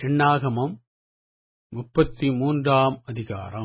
எண்ணாகமம் முப்பத்தி மூன்றாம் அதிகாரம்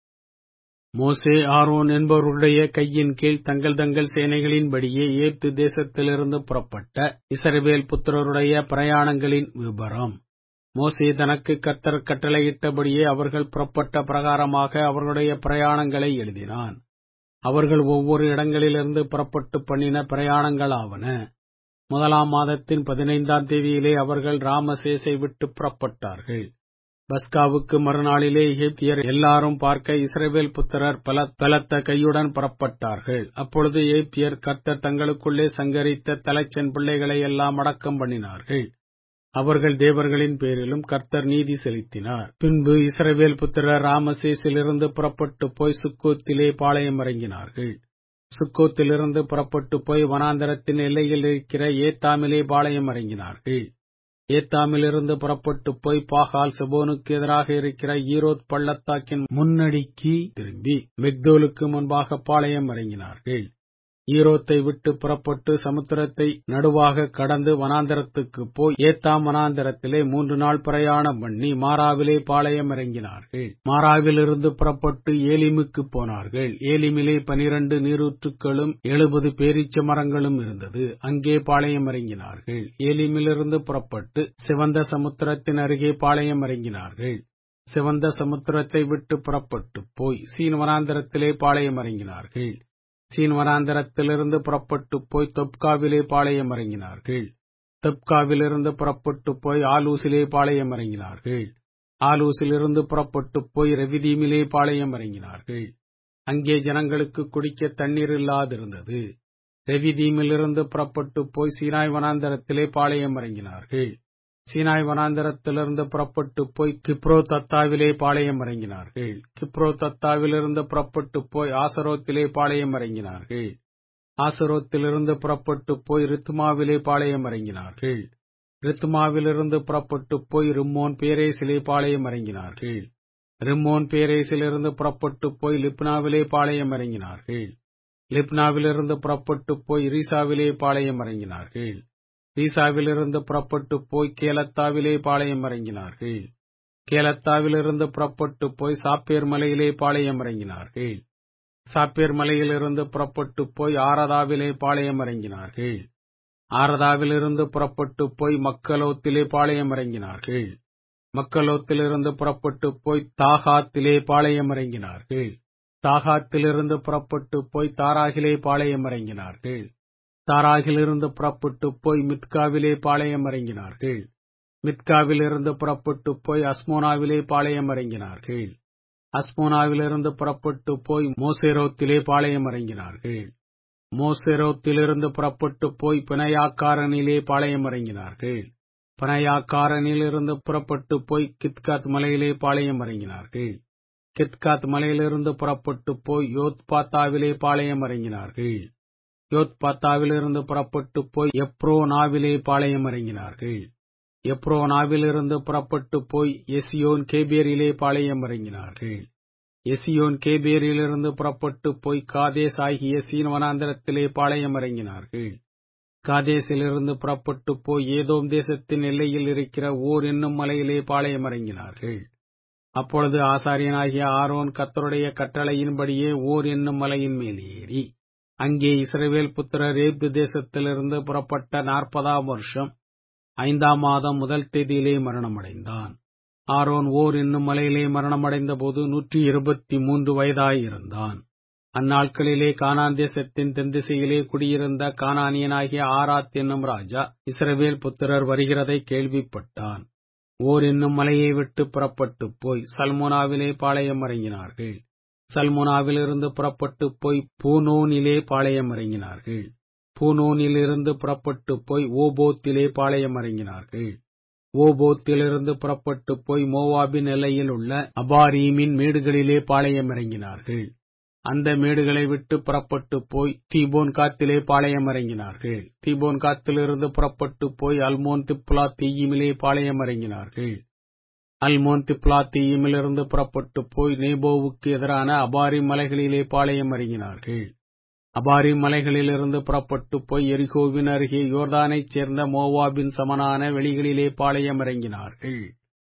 மோசே ஆரோன் என்பவர்களுடைய கையின் கீழ் தங்கள் தங்கள் சேனைகளின்படியே ஏத்து தேசத்திலிருந்து புறப்பட்ட இஸ்ரவேல் புத்திரருடைய பிரயாணங்களின் விபரம் மோசே தனக்கு கர்த்தர் கட்டளையிட்டபடியே அவர்கள் புறப்பட்ட பிரகாரமாக அவர்களுடைய பிரயாணங்களை எழுதினான் அவர்கள் ஒவ்வொரு இடங்களிலிருந்து புறப்பட்டு பண்ணின பிரயாணங்களாவன முதலாம் மாதத்தின் பதினைந்தாம் தேதியிலே அவர்கள் ராமசேசை விட்டு புறப்பட்டார்கள் பஸ்காவுக்கு மறுநாளிலே எகிப்தியர் எல்லாரும் பார்க்க இஸ்ரவேல் புத்திரர் பல பலத்த கையுடன் புறப்பட்டார்கள் அப்பொழுது எகிப்தியர் கர்த்தர் தங்களுக்குள்ளே சங்கரித்த தலைச்சன் பிள்ளைகளை எல்லாம் அடக்கம் பண்ணினார்கள் அவர்கள் தேவர்களின் பேரிலும் கர்த்தர் நீதி செலுத்தினார் பின்பு இஸ்ரவேல் புத்திரர் ராமசேசிலிருந்து புறப்பட்டு போய் சுக்கோத்திலே பாளையம் இறங்கினார்கள் சுக்கோத்திலிருந்து புறப்பட்டு போய் வனாந்தரத்தின் எல்லையில் இருக்கிற ஏத்தாமிலே பாளையம் இறங்கினார்கள் ஏத்தாமிலிருந்து புறப்பட்டு போய் பாகால் செபோனுக்கு எதிராக இருக்கிற ஈரோத் பள்ளத்தாக்கின் முன்னடிக்கு திரும்பி மெக்தோலுக்கு முன்பாக பாளையம் இறங்கினார்கள் ஈரோத்தை விட்டு புறப்பட்டு சமுத்திரத்தை நடுவாக கடந்து வனாந்தரத்துக்கு போய் ஏத்தாம் வனாந்தரத்திலே மூன்று நாள் பிரயாணம் பண்ணி மாறாவிலே பாளையம் இறங்கினார்கள் மாறாவிலிருந்து புறப்பட்டு ஏலிமுக்கு போனார்கள் ஏலிமிலே பனிரண்டு நீரூற்றுக்களும் எழுபது பேரீச்ச மரங்களும் இருந்தது அங்கே பாளையம் இறங்கினார்கள் ஏலிமிலிருந்து புறப்பட்டு சிவந்த சமுத்திரத்தின் அருகே பாளையம் இறங்கினார்கள் சிவந்த சமுத்திரத்தை விட்டு புறப்பட்டு போய் சீன் வனாந்தரத்திலே பாளையம் இறங்கினார்கள் சீன் வனாந்தரத்திலிருந்து புறப்பட்டு போய் தொப்காவிலே பாளையம் இறங்கினார்கள் தொப்காவிலிருந்து புறப்பட்டு போய் ஆலூசிலே பாளையம் இறங்கினார்கள் ஆலூசிலிருந்து புறப்பட்டு போய் ரெவிதீமிலே பாளையம் இறங்கினார்கள் அங்கே ஜனங்களுக்கு குடிக்க தண்ணீர் இல்லாதிருந்தது ரெவிதீமிலிருந்து புறப்பட்டு போய் சீனாய் வனாந்தரத்திலே பாளையம் இறங்கினார்கள் சீனாய் வனாந்தரத்திலிருந்து புறப்பட்டு போய் கிப்ரோ தத்தாவிலே பாளையம் இறங்கினார்கள் கிப்ரோ தத்தாவிலிருந்து புறப்பட்டு போய் ஆசரோத்திலே பாளையம் இறங்கினார்கள் ஆசரோத்திலிருந்து புறப்பட்டு போய் ரித்துமாவிலே பாளையம் இறங்கினார்கள் ரித்துமாவிலிருந்து புறப்பட்டு போய் ரிம்மோன் பேரேசிலே பாளையம் இறங்கினார்கள் ரிம்மோன் பேரேசிலிருந்து புறப்பட்டு போய் லிப்னாவிலே பாளையம் இறங்கினார்கள் லிப்னாவிலிருந்து புறப்பட்டு போய் ரீசாவிலே பாளையம் இறங்கினார்கள் ரீசாவிலிருந்து புறப்பட்டு போய் கேலத்தாவிலே பாளையம் இறங்கினார்கள் கேலத்தாவிலிருந்து புறப்பட்டு போய் சாப்பேர் மலையிலே பாளையம் இறங்கினார்கள் சாப்பேர் மலையிலிருந்து புறப்பட்டு போய் ஆரதாவிலே பாளையம் இறங்கினார்கள் ஆரதாவிலிருந்து புறப்பட்டு போய் மக்கலோத்திலே பாளையம் இறங்கினார்கள் மக்கலோத்திலிருந்து புறப்பட்டு போய் தாகாத்திலே பாளையம் இறங்கினார்கள் தாகாத்திலிருந்து புறப்பட்டு போய் தாராகிலே பாளையம் இறங்கினார்கள் தாராகிலிருந்து புறப்பட்டு போய் மித்காவிலே பாளையம் இறங்கினார்கள் மித்காவிலிருந்து புறப்பட்டு போய் அஸ்மோனாவிலே பாளையம் இறங்கினார்கள் அஸ்மோனாவிலிருந்து புறப்பட்டு போய் மோசேரோத்திலே பாளையம் இறங்கினார்கள் மோசேரோத்திலிருந்து புறப்பட்டு போய் பிணையாக்காரனிலே பாளையம் இறங்கினார்கள் பிணையாக்காரனிலிருந்து புறப்பட்டு போய் கித்காத் மலையிலே பாளையம் இறங்கினார்கள் கித்காத் மலையிலிருந்து புறப்பட்டு போய் யோத்பாத்தாவிலே பாளையம் இறங்கினார்கள் யோத்பாத்தாவிலிருந்து புறப்பட்டு போய் எப்ரோனாவிலே பாளையம் இறங்கினார்கள் எப்ரோனாவிலிருந்து புறப்பட்டு போய் எசியோன் கேபேரிலே பாளையம் இறங்கினார்கள் எசியோன் கேபேரிலிருந்து புறப்பட்டு போய் காதேஸ் ஆகிய சீனவனாந்திரத்திலே பாளையம் இறங்கினார்கள் காதேசிலிருந்து புறப்பட்டு போய் ஏதோம் தேசத்தின் எல்லையில் இருக்கிற ஓர் என்னும் மலையிலே பாளையம் இறங்கினார்கள் அப்பொழுது ஆசாரியனாகிய ஆரோன் கத்தருடைய கட்டளையின்படியே ஓர் என்னும் மலையின் மேல் ஏறி அங்கே இஸ்ரேவேல் புத்திரர் ஏப்து தேசத்திலிருந்து புறப்பட்ட நாற்பதாம் வருஷம் ஐந்தாம் மாதம் முதல் தேதியிலே மரணமடைந்தான் ஆரோன் ஓர் என்னும் மலையிலே மரணமடைந்த போது நூற்றி இருபத்தி மூன்று வயதாயிருந்தான் அந்நாட்களிலே கானான் தேசத்தின் தென்திசையிலே குடியிருந்த கானானியனாகிய ஆராத் என்னும் ராஜா இஸ்ரவேல் புத்திரர் வருகிறதை கேள்விப்பட்டான் ஓர் என்னும் மலையை விட்டு புறப்பட்டு போய் சல்மோனாவிலே பாளையம் இறங்கினார்கள் சல்முனாவிலிருந்து புறப்பட்டு போய் பூனோனிலே பாளையம் இறங்கினார்கள் பூனோனிலிருந்து புறப்பட்டு போய் ஓபோத்திலே பாளையம் இறங்கினார்கள் ஓபோத்திலிருந்து புறப்பட்டு போய் மோவாபின் எல்லையில் உள்ள அபாரீமின் மேடுகளிலே பாளையம் இறங்கினார்கள் அந்த மேடுகளை விட்டு புறப்பட்டு போய் தீபோன் காத்திலே பாளையம் இறங்கினார்கள் தீபோன் காத்திலிருந்து புறப்பட்டு போய் அல்மோன் திப்லா தீயிமிலே பாளையம் இறங்கினார்கள் அல்மோன் திப்லா தீயிமிலிருந்து புறப்பட்டு போய் நேபோவுக்கு எதிரான அபாரி மலைகளிலே பாளையம் இறங்கினார்கள் அபாரி மலைகளிலிருந்து புறப்பட்டு போய் எரிகோவின் அருகே யோர்தானைச் சேர்ந்த மோவாபின் சமனான வெளிகளிலே பாளையம் இறங்கினார்கள்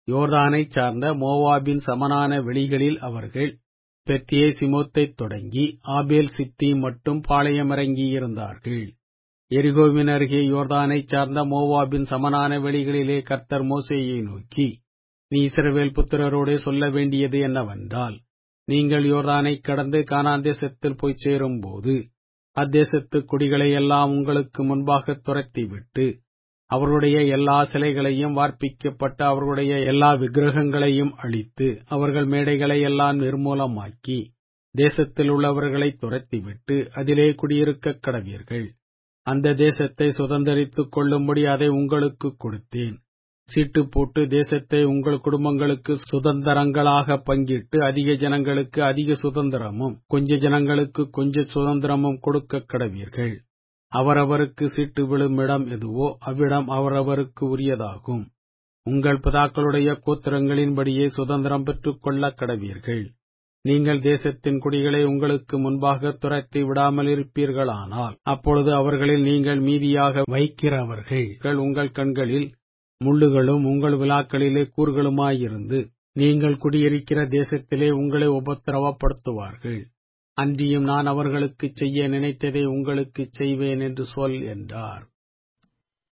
யோர்தானைச் சார்ந்த மோவாபின் சமனான வெளிகளில் அவர்கள் பெத்தியே சிமோத்தைத் தொடங்கி ஆபேல் சித்தி மட்டும் பாளையமிறங்கியிருந்தார்கள் எரிகோவின் அருகே யோர்தானைச் சார்ந்த மோவாபின் சமனான வெளிகளிலே கர்த்தர் மோசேயை நோக்கி நீ இஸ்ரவேல் புத்திரரோடே சொல்ல வேண்டியது என்னவென்றால் நீங்கள் யோர்தானைக் கடந்து கானான் தேசத்தில் போய்ச் சேரும்போது அத்தேசத்து குடிகளை எல்லாம் உங்களுக்கு முன்பாக துரத்திவிட்டு அவர்களுடைய எல்லா சிலைகளையும் வார்ப்பிக்கப்பட்ட அவர்களுடைய எல்லா விக்கிரகங்களையும் அழித்து அவர்கள் மேடைகளை எல்லாம் நிர்மூலமாக்கி தேசத்தில் உள்ளவர்களை துரத்திவிட்டு அதிலே குடியிருக்கக் கடவீர்கள் அந்த தேசத்தை சுதந்தரித்துக் கொள்ளும்படி அதை உங்களுக்கு கொடுத்தேன் சீட்டு போட்டு தேசத்தை உங்கள் குடும்பங்களுக்கு சுதந்திரங்களாக பங்கிட்டு அதிக ஜனங்களுக்கு அதிக சுதந்திரமும் கொஞ்ச ஜனங்களுக்கு கொஞ்ச சுதந்திரமும் கொடுக்க கடவீர்கள் அவரவருக்கு சீட்டு விழும் இடம் எதுவோ அவ்விடம் அவரவருக்கு உரியதாகும் உங்கள் பிதாக்களுடைய கோத்திரங்களின்படியே சுதந்திரம் பெற்றுக் கொள்ள கடவீர்கள் நீங்கள் தேசத்தின் குடிகளை உங்களுக்கு முன்பாக துரத்தி விடாமல் இருப்பீர்களானால் அப்பொழுது அவர்களில் நீங்கள் மீதியாக வைக்கிறவர்கள் உங்கள் கண்களில் முள்ளுகளும் உங்கள் விழாக்களிலே கூறுகளுமாயிருந்து நீங்கள் குடியிருக்கிற தேசத்திலே உங்களை உபத்திரவப்படுத்துவார்கள் அன்றியும் நான் அவர்களுக்குச் செய்ய நினைத்ததை உங்களுக்குச் செய்வேன் என்று சொல் என்றார்